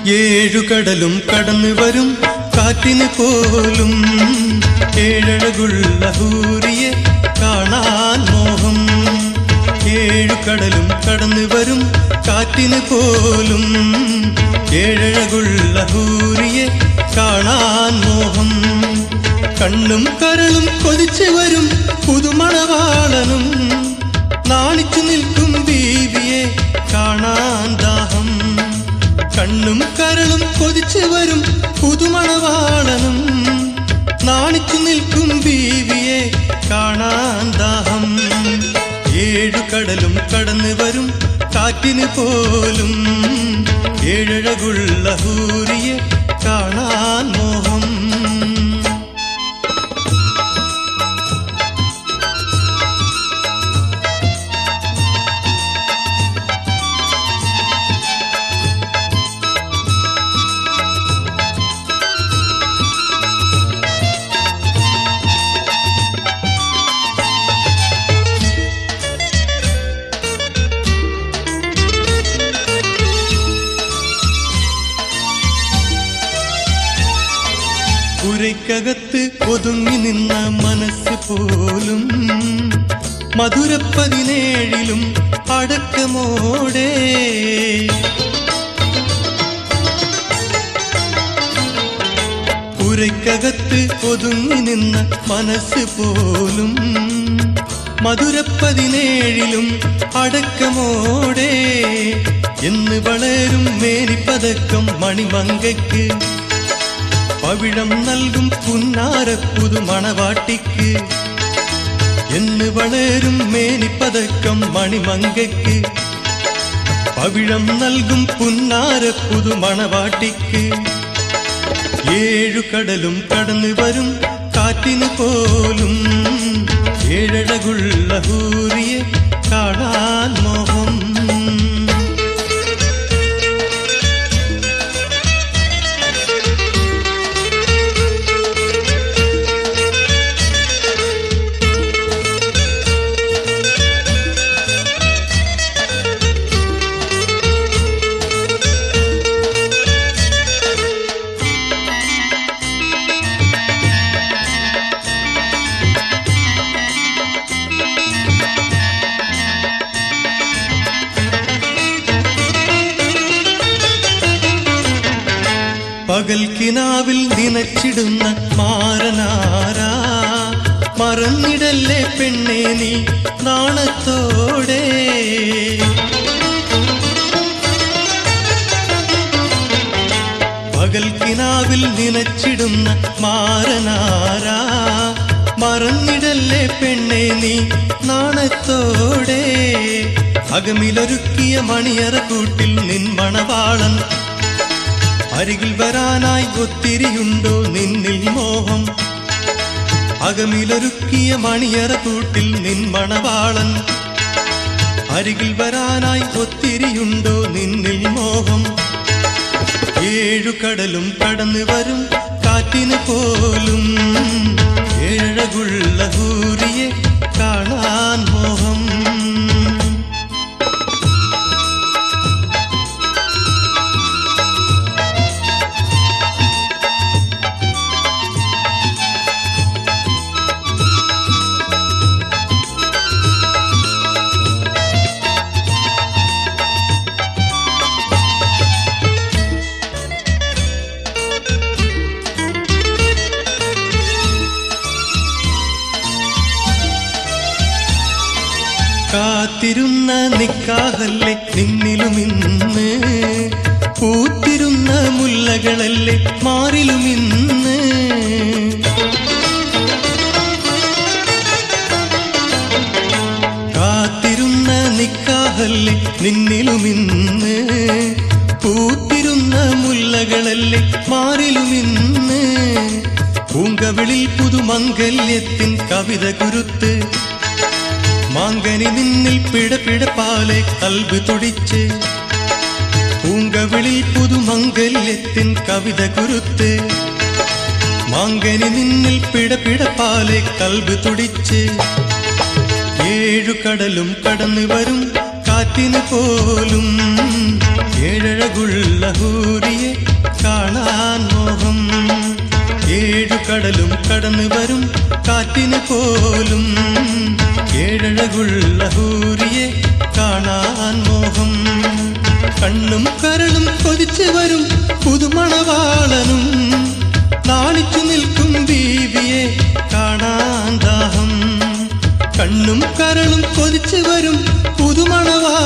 ഏഴു കടലും കടന്നു വരും കാറ്റിന് പോലും ഏഴഴകുള്ള ഹൂറിയെ കാണാൻ മോഹം ഏഴു കടലും കടന്നു വരും കാറ്റിന് പോലും ഏഴഴകുള്ള ഹൂറിയെ കാണാൻ മോഹം കണ്ണും കരളും കൊതിച്ചു വരും പുതുമണവാളനും നാണിച്ചു നിൽക്കും ബീവിയെ കാണാൻ ദാഹം കണ്ണും കരളും കൊതിച്ചു വരും പുതുമണവാളനും നാണിച്ചു നിൽക്കും ബീവിയെ കാണാൻ ദാഹം ഏഴു കടലും കടന്നു വരും കാറ്റിന് പോലും ഏഴഴകുള്ള ഹൂറിയെ കാണാൻ മോഹം പുരയ്ക്കകത്ത് ഒതുങ്ങി നിന്ന മനസ്സ് പോലും മധുര പതിനേഴിലും അടക്കമോടെ പുരയ്ക്കകത്ത് ഒതുങ്ങി നിന്ന മനസ്സ് പോലും മധുര പതിനേഴിലും അടക്കമോടെ എന്ന് വളരും മേനിപ്പതക്കം മണിമങ്കയ്ക്ക് പവിഴം നൽകും പുന്നാരപ്പുതു മണവാട്ടിക്ക് എന്ന് വളരും മേനിപ്പതക്കം മണിമങ്കയ്ക്ക് പവിഴം നൽകും പുന്നാരപ്പുതു മണവാട്ടിക്ക് ഏഴു കടലും കടന്നു വരും കാറ്റിന് പോലും ഏഴഴകുള്ള ഹൂറിയെ കാണാൻ മോഹം പകൽ കിനാവിൽ നിനച്ചിടുന്ന മാരനാരാ മറന്നിടല്ലേ പെണ്ണേ നീ നാണത്തോടെ പകൽ കിനാവിൽ നിനച്ചിടുന്ന മാരനാരാ മറന്നിടല്ലേ പെണ്ണേ നീ നാണത്തോടെ അകമിലൊരുക്കിയ മണിയറ കൂട്ടിൽ നിൻ മണവാളൻ അരികിൽ വരാനായി ഒത്തിരിയുണ്ടോ നിന്നിൽ മോഹം അകമിലൊരുക്കിയ മണിയറ കൂട്ടിൽ നിൻ മണവാളൻ അരികിൽ വരാനായി ഒത്തിരിയുണ്ടോ നിന്നിൽ മോഹം ഏഴു കടലും കടന്നു വരും കാറ്റിന് പോലും ഏഴകുള്ള ഹൂറിയെ കാണാൻ മോഹം കാത്തിരുന്ന നിക്കാഹല്ലേ നിന്നിലും ഇന്ന് പൂത്തിരുന്ന മുല്ലകളല്ലേ മാറിലും ഇന്ന് കാത്തിരുന്ന നിക്കാഹല്ലേ നിന്നിലും ഇന്ന് പൂത്തിരുന്ന മുല്ലകളല്ലേ മാറിലും ഇന്ന് പൂങ്കവിളിൽ പുതുമംഗല്യത്തിൻ കവിത കുരുത്ത് മാങ്കനി നിന്നിൽ പിടപിടപ്പാലെ കൽബ് തുടിച്ച് പൂങ്കവിളിൽ പുതുമംഗല്യത്തിൻ കവിത കുരുത്ത് മാങ്കനി നിന്നിൽ പിടപിടപ്പാലെ കൽബ് തുടിച്ച് ഏഴു കടലും കടന്നു വരും കാറ്റിന് പോലും ഏഴഴകുള്ള ഹൂറിയെ കാണാൻ മോഹം ഏഴു കടലും കടന്നു വരും കാറ്റിന് പോലും ഏഴഴകുള്ള ഹൂറിയെ കാണാൻ മോഹം കണ്ണും കരളും കൊതിച്ചു വരും പുതുമണവാളനും നാണിച്ചു നിൽക്കും ബീവിയെ കാണാൻ ദാഹം കണ്ണും കരളും കൊതിച്ചു വരും പുതുമണവാളനും